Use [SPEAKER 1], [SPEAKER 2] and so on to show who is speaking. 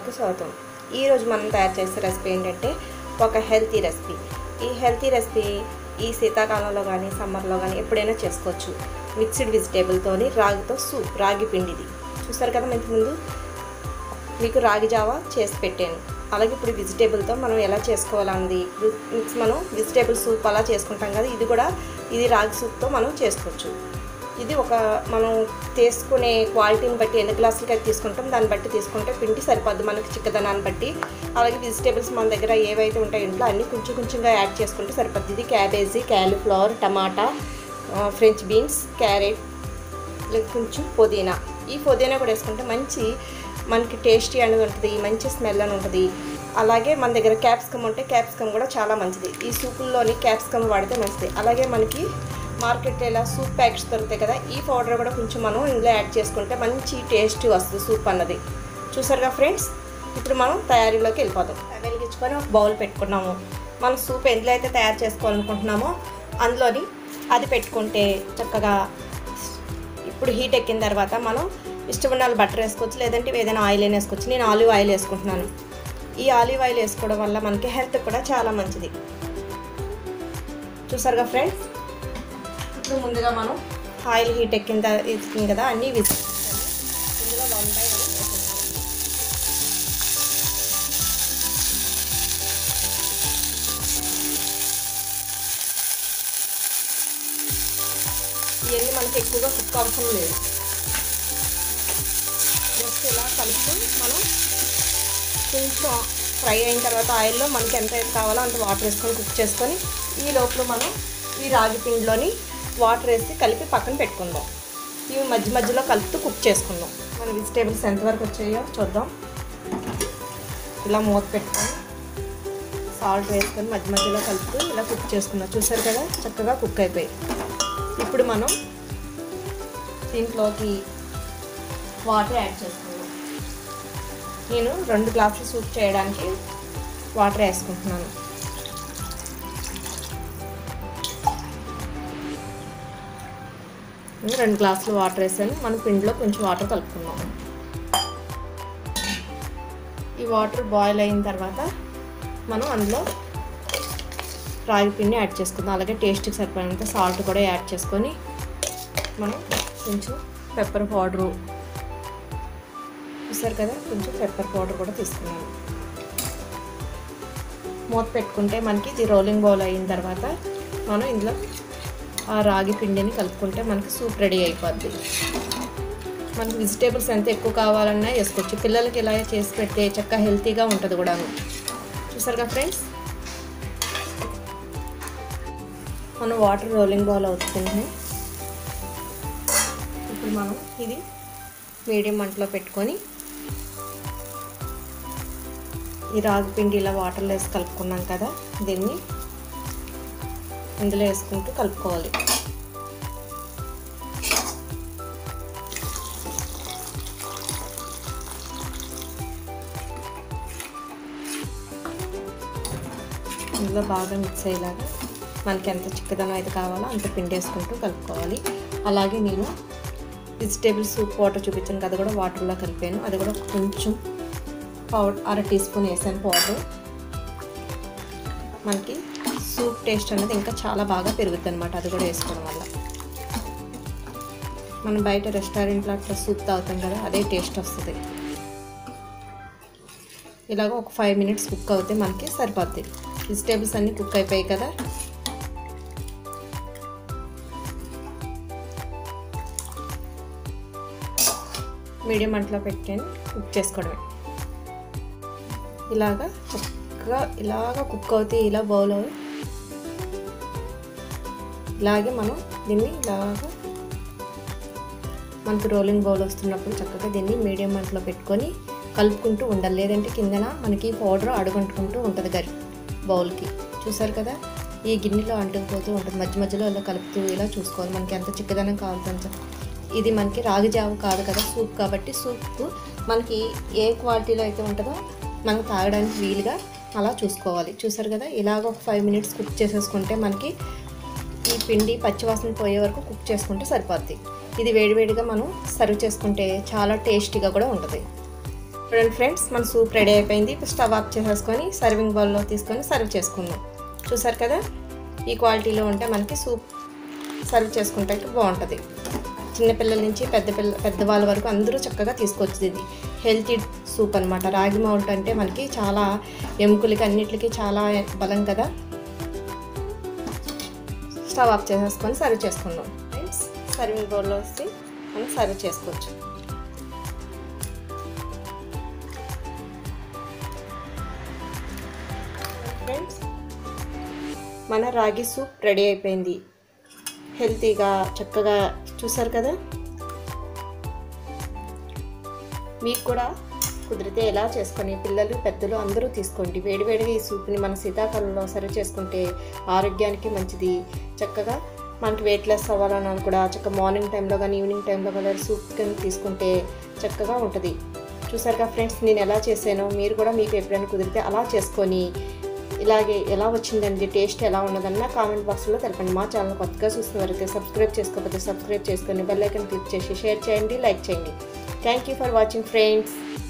[SPEAKER 1] ఛానల్కి స్వాగతం ఈరోజు మనం తయారు చేసే రెసిపీ ఏంటంటే ఒక హెల్తీ రెసిపీ ఈ హెల్తీ రెసిపీ ఈ శీతాకాలంలో కానీ సమ్మర్లో కానీ ఎప్పుడైనా చేసుకోవచ్చు మిక్స్డ్ వెజిటేబుల్తోని రాగితో సూప్ రాగి పిండిది చూసారు కదా ఇంతకు ముందు మీకు రాగి జావా చేసి పెట్టాను అలాగే ఇప్పుడు వెజిటేబుల్తో మనం ఎలా చేసుకోవాలన్నది ఇప్పుడు మిక్స్ మనం వెజిటేబుల్ సూప్ అలా చేసుకుంటాం కదా ఇది కూడా ఇది రాగి సూప్తో మనం చేసుకోవచ్చు ఇది ఒక మనం తీసుకునే క్వాలిటీని బట్టి ఎన్ని గ్లాసులకి అయితే తీసుకుంటాం దాన్ని బట్టి తీసుకుంటే పిండి సరిపోద్ది మనకి చిక్కదనాన్ని బట్టి అలాగే వెజిటేబుల్స్ మన దగ్గర ఏవైతే ఉంటాయో ఇంట్లో అన్నీ కొంచెం కొంచెంగా యాడ్ చేసుకుంటే సరిపోద్ది ఇది క్యాబేజీ క్యాలీఫ్లవర్ టమాటా ఆ, ఫ్రెంచ్ బీన్స్ క్యారెట్ లేదు కొంచెం పుదీనా ఈ పుదీనా కూడా వేసుకుంటే మంచి మనకి టేస్టీ అనేది ఉంటుంది మంచి స్మెల్ అని ఉంటుంది అలాగే మన దగ్గర క్యాప్సికమ్ ఉంటే క్యాప్సికమ్ కూడా చాలా మంచిది ఈ సూపుల్లోని క్యాప్సికమ్ వాడితే మంచిది అలాగే మనకి మార్కెట్లో ఇలా సూప్ ప్యాకెట్స్ దొరుకుతాయి కదా ఈ పౌడర్ కూడా కొంచెం మనం ఇందులో యాడ్ చేసుకుంటే మంచి టేస్ట్ వస్తుంది సూప్ అన్నది చూసారుగా ఫ్రెండ్స్ ఇప్పుడు మనం తయారీలోకి వెళ్ళిపోదాం వెలిగించుకొని ఒక బౌల్ పెట్టుకున్నాము మనం సూప్ ఎందులో అయితే తయారు చేసుకోవాలనుకుంటున్నామో అందులోని అది పెట్టుకుంటే చక్కగా ఇప్పుడు హీట్ ఎక్కిన తర్వాత మనం ఇష్టమైన వాళ్ళు బటర్ వేసుకోవచ్చు లేదంటే ఏదైనా ఆయిల్ అయినా వేసుకోవచ్చు నేను ఆలివ్ ఆయిల్ వేసుకుంటున్నాను ఈ ఆలివ్ ఆయిల్ వేసుకోవడం వల్ల మనకి హెల్త్ కూడా చాలా మంచిది చూసారుగా ఫ్రెండ్స్ ఇప్పుడు ముందుగా మనం ఆయిల్ హీట్ ఎక్కిన త- ఎక్కింది కదా అన్నీ విసి ఇందులో వన్ బై వన్ వేసేసుకోవాలి ఇవన్నీ మనకి ఎక్కువగా కుక్ అవసరం లేదు జస్ట్ ఇలా కలుపుతూ మనం కొంచెం ఫ్రై అయిన తర్వాత ఆయిల్లో మనకి ఎంత అయితే కావాలో అంత వాటర్ వేసుకొని కుక్ చేసుకొని ఈ లోపల మనం ఈ రాగి పిండిలోని వాటర్ వేసి కలిపి పక్కన పెట్టుకుందాం ఇవి మధ్య మధ్యలో కలుపుతూ కుక్ చేసుకుందాం మన వెజిటేబుల్స్ ఎంతవరకు వచ్చాయో చూద్దాం ఇలా మూత పెట్టుకొని సాల్ట్ వేసుకొని మధ్య మధ్యలో కలుపుతూ ఇలా కుక్ చేసుకుందాం చూసారు కదా చక్కగా కుక్ అయిపోయి ఇప్పుడు మనం దీంట్లోకి వాటర్ యాడ్ చేసుకుందాం నేను రెండు గ్లాసులు సూప్ చేయడానికి వాటర్ వేసుకుంటున్నాను నేను రెండు గ్లాసులు వాటర్ వేసాను మన పిండిలో కొంచెం వాటర్ కలుపుకుందాం ఈ వాటర్ బాయిల్ అయిన తర్వాత మనం అందులో రాగి పిండి యాడ్ చేసుకుందాం అలాగే టేస్ట్కి సరిపడినంత సాల్ట్ కూడా యాడ్ చేసుకొని మనం కొంచెం పెప్పర్ పౌడరు చూసారు కదా కొంచెం పెప్పర్ పౌడర్ కూడా తీసుకున్నాను మూత పెట్టుకుంటే మనకి ఇది రోలింగ్ బౌల్ అయిన తర్వాత మనం ఇందులో ఆ రాగి పిండిని కలుపుకుంటే మనకి సూప్ రెడీ అయిపోద్ది మనకి వెజిటేబుల్స్ ఎంత ఎక్కువ కావాలన్నా వేసుకోవచ్చు పిల్లలకి ఇలా చేసి పెడితే చక్కగా హెల్తీగా ఉంటుంది కూడాను చూసారుగా ఫ్రెండ్స్ మనం వాటర్ రోలింగ్ బౌల్ అవుతుంది ఇప్పుడు మనం ఇది మీడియం మంటలో పెట్టుకొని ఈ రాగి పిండి ఇలా వాటర్లో వేసి కలుపుకున్నాం కదా దీన్ని ఇందులో వేసుకుంటూ కలుపుకోవాలి ఇందులో బాగా మిక్స్ అయ్యేలాగా మనకి ఎంత చిక్కదనం అయితే కావాలో అంత పిండి వేసుకుంటూ కలుపుకోవాలి అలాగే నేను వెజిటేబుల్ సూప్ వాటర్ చూపించాను కదా కూడా వాటర్లో కలిపాను అది కూడా కొంచెం పౌడర్ అర టీ స్పూన్ వేసాను పౌడర్ మనకి సూప్ టేస్ట్ అనేది ఇంకా చాలా బాగా పెరుగుతుంది అనమాట అది కూడా వేసుకోవడం వల్ల మనం బయట రెస్టారెంట్లో అట్లా సూప్ తాగుతాం కదా అదే టేస్ట్ వస్తుంది ఇలాగ ఒక ఫైవ్ మినిట్స్ కుక్ అవుతే మనకి సరిపోద్ది వెజిటేబుల్స్ అన్నీ కుక్ అయిపోయాయి కదా మీడియం మంటలో పెట్టుకొని కుక్ చేసుకోవడమే ఇలాగా చక్కగా ఇలాగ కుక్ అవుతే ఇలా బౌల్ ఇలాగే మనం దీన్ని ఇలాగా మనకి రోలింగ్ బౌల్ వస్తున్నప్పుడు చక్కగా దీన్ని మీడియం మంటలో పెట్టుకొని కలుపుకుంటూ ఉండాలి లేదంటే కిందన మనకి పౌడర్ అడుగంటుకుంటూ ఉంటుంది గరి బౌల్కి చూసారు కదా ఈ గిన్నెలో అంటుకుపోతూ ఉంటుంది మధ్య మధ్యలో ఇలా కలుపుతూ ఇలా చూసుకోవాలి మనకి ఎంత చిక్కదనం కావాలంత ఇది మనకి రాగి జావ కాదు కదా సూప్ కాబట్టి సూప్ మనకి ఏ క్వాలిటీలో అయితే ఉంటుందో మనం తాగడానికి వీలుగా అలా చూసుకోవాలి చూసారు కదా ఇలాగ ఒక ఫైవ్ మినిట్స్ కుక్ చేసేసుకుంటే మనకి ఈ పిండి పచ్చివాసన పోయే వరకు కుక్ చేసుకుంటే సరిపోద్ది ఇది వేడివేడిగా మనం సర్వ్ చేసుకుంటే చాలా టేస్టీగా కూడా ఉంటుంది చూడండి ఫ్రెండ్స్ మన సూప్ రెడీ అయిపోయింది ఇప్పుడు స్టవ్ ఆఫ్ చేసేసుకొని సర్వింగ్ బౌల్లో తీసుకొని సర్వ్ చేసుకుందాం చూసారు కదా ఈ క్వాలిటీలో ఉంటే మనకి సూప్ సర్వ్ చేసుకుంటే బాగుంటుంది చిన్నపిల్లల నుంచి పెద్ద పిల్ల పెద్దవాళ్ళ వరకు అందరూ చక్కగా తీసుకోవచ్చు ఇది హెల్తీ సూప్ అనమాట రాగి మాల్ట్ అంటే మనకి చాలా ఎముకలకి అన్నిటికీ చాలా బలం కదా స్టవ్ ఆఫ్ చేసేసుకొని సర్వ్ చేసుకుందాం ఫ్రెండ్స్ సర్వింగ్ బౌల్లో వస్తే మనం సర్వ్ చేసుకోవచ్చు ఫ్రెండ్స్ మన రాగి సూప్ రెడీ అయిపోయింది హెల్తీగా చక్కగా చూసారు కదా మీకు కూడా కుదిరితే ఎలా చేసుకొని పిల్లలు పెద్దలు అందరూ తీసుకోండి వేడివేడిగా ఈ సూప్ని మన శీతాకాలంలో సర్వ్ చేసుకుంటే ఆరోగ్యానికి మంచిది చక్కగా మనకి వెయిట్ లెస్ అవ్వాలన్నా కూడా చక్కగా మార్నింగ్ టైంలో కానీ ఈవినింగ్ టైంలో కానీ సూప్ కింద తీసుకుంటే చక్కగా ఉంటుంది చూసారుగా ఫ్రెండ్స్ నేను ఎలా చేశానో మీరు కూడా మీకు ఎప్పుడైనా కుదిరితే అలా చేసుకొని ఇలాగే ఎలా వచ్చిందండి టేస్ట్ ఎలా ఉన్నదన్న కామెంట్ బాక్స్లో తెలపండి మా ఛానల్ కొత్తగా చూస్తున్నవారైతే సబ్స్క్రైబ్ చేసుకోకపోతే సబ్స్క్రైబ్ చేసుకొని బెల్ ఐకన్ క్లిక్ చేసి షేర్ చేయండి లైక్ చేయండి thank you for watching friends